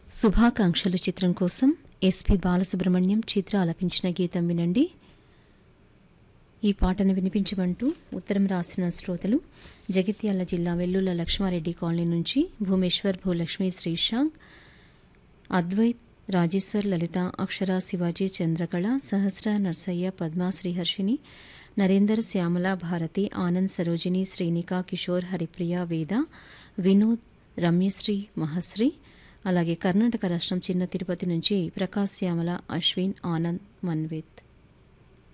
శుభాకాంక్షలు చిత్రం కోసం ఎస్పి బాలసుబ్రహ్మణ్యం చిత్ర ఆలపించిన గీతం వినండి ఈ పాటను వినిపించమంటూ ఉత్తరం రాసిన శ్రోతలు జగిత్యాల జిల్లా వెల్లుల లక్ష్మారెడ్డి కాలనీ నుంచి భూమేశ్వర్ భూలక్ష్మి శ్రీశాంక్ అద్వైత్ రాజేశ్వర్ లలిత అక్షర శివాజీ చంద్రకళ సహస్ర నర్సయ్య పద్మా శ్రీహర్షిని నరేందర్ శ్యామల భారతి ఆనంద్ సరోజిని శ్రీనిక కిషోర్ హరిప్రియ వేద వినోద్ రమ్యశ్రీ మహశ్రీ అలాగే కర్ణాటక రాష్ట్రం చిన్న తిరుపతి నుంచి ప్రకాశ్ శ్యామల అశ్విన్ ఆనంద్ మన్విత్